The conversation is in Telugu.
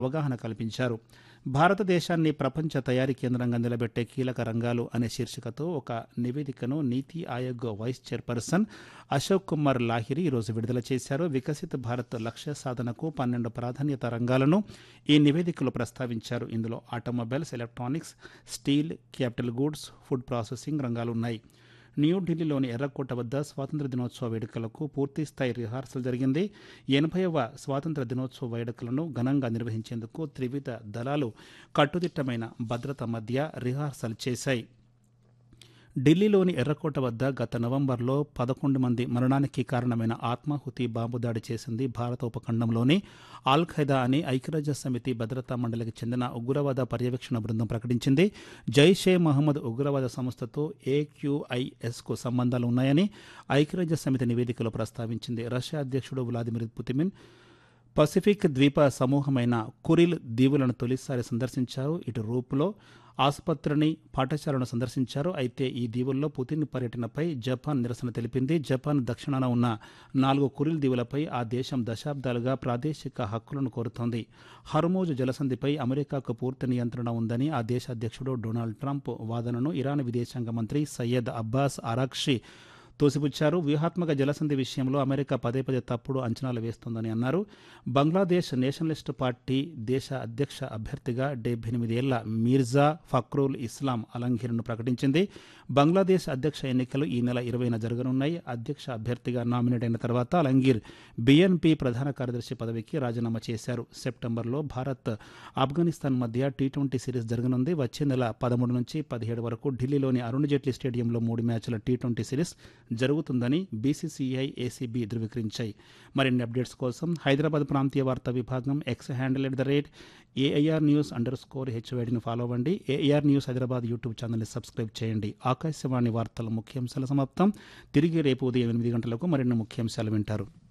అవగాహన కల్పించారు భారతదేశాన్ని ప్రపంచ తయారీ కేంద్రంగా నిలబెట్టే కీలక రంగాలు అనే శీర్షికతో ఒక నివేదికను నీతి ఆయోగ్ వైస్ చైర్పర్సన్ అశోక్ కుమార్ లాహిరి ఈరోజు విడుదల చేశారు వికసిత భారత్ లక్ష్య సాధనకు పన్నెండు ప్రాధాన్యత రంగాలను ఈ నివేదికలో ప్రస్తావించారు ఇందులో automobiles electronics steel capital goods food processing రంగాలు ఉన్నాయి న్యూఢిల్లీలోని ఎర్రకోట వద్ద స్వాతంత్ర దినోత్సవ వేడుకలకు పూర్తిస్థాయి రిహార్సల్ జరిగింది ఎనభైవ స్వాతంత్ర దినోత్సవ వేడుకలను ఘనంగా నిర్వహించేందుకు త్రివిధ దళాలు కట్టుదిట్టమైన భద్రత మధ్య రిహార్సల్ చేశాయి ఢిల్లీలోని ఎర్రకోట వద్ద గత నవంబర్లో పదకొండు మంది మరణానికి కారణమైన ఆత్మాహుతి బాంబు దాడి చేసింది భారత ఉపఖండంలోని ఆల్ ఖైదా అని ఐక్యరాజ్య సమితి భద్రతా మండలికి చెందిన ఉగ్రవాద పర్యవేక్షణ బృందం ప్రకటించింది జైషే మహమ్మద్ ఉగ్రవాద సంస్థతో ఏక్యూఐఎస్కు సంబంధాలు ఉన్నాయని ఐక్యరాజ్య సమితి నివేదికలో ప్రస్తావించింది రష్యా అధ్యక్షుడు వ్లాదిమిర్ పుతిన్ పసిఫిక్ ద్వీప సమూహమైన కురిల్ దీవులను తొలిసారి సందర్శించారు ఇటు రూపులో ఆసుపత్రిని పాఠశాలను సందర్శించారు అయితే ఈ దీవుల్లో పుతిన్ పర్యటనపై జపాన్ నిరసన తెలిపింది జపాన్ దక్షిణాన ఉన్న నాలుగు కురిల్ దీవులపై ఆ దేశం దశాబ్దాలుగా ప్రాదేశిక హక్కులను కోరుతోంది హర్మోజ్ జలసంధిపై అమెరికాకు పూర్తి నియంత్రణ ఉందని ఆ దేశ అధ్యక్షుడు డొనాల్డ్ ట్రంప్ వాదనను ఇరాన్ విదేశాంగ మంత్రి సయ్యద్ అబ్బాస్ అరాక్షి తోసిపుచ్చారు వ్యూహాత్మక జలసంధి విషయంలో అమెరికా పదే పదే తప్పుడు అంచనాలు వేస్తోందని అన్నారు బంగ్లాదేశ్ నేషనలిస్ట్ పార్టీ దేశ అధ్యక్ష అభ్యర్థిగా డెబ్బై ఎనిమిదేళ్ల మీర్జా ఫక్రుల్ ఇస్లాం అలంఘీర్ను ప్రకటించింది బంగ్లాదేశ్ అధ్యక్ష ఎన్నికలు ఈ నెల ఇరవైన జరగనున్నాయి అధ్యక్ష అభ్యర్థిగా నామినేట్ అయిన తర్వాత అలంగీర్ బిఎన్పి ప్రధాన కార్యదర్శి పదవికి రాజీనామా చేశారు సెప్టెంబర్లో భారత్ ఆఫ్ఘనిస్తాన్ మధ్య టీ ట్వంటీ సిరీస్ జరగనుంది వచ్చే నెల పదమూడు నుంచి పదిహేడు వరకు ఢిల్లీలోని అరుణ్ జైట్లీ స్టేడియంలో మూడు మ్యాచ్ల టీ ట్వంటీ సిరీస్ జరుగుతుందని బీసీసీఐ ఏసీబీ ధృవీకరించాయి మరిన్ని అప్డేట్స్ కోసం హైదరాబాద్ ప్రాంతీయ వార్తా విభాగం X handle at the rate AIR news under score హెచ్వైడిని ఫాలో అవ్వండి ఏఐఆర్ న్యూస్ హైదరాబాద్ యూట్యూబ్ ఛానల్ని సబ్స్క్రైబ్ చేయండి ఆకాశవాణి వార్తల ముఖ్యాంశాల సమాప్తం తిరిగి రేపు ఉదయం ఎనిమిది గంటలకు మరిన్ని ముఖ్యాంశాలు వింటారు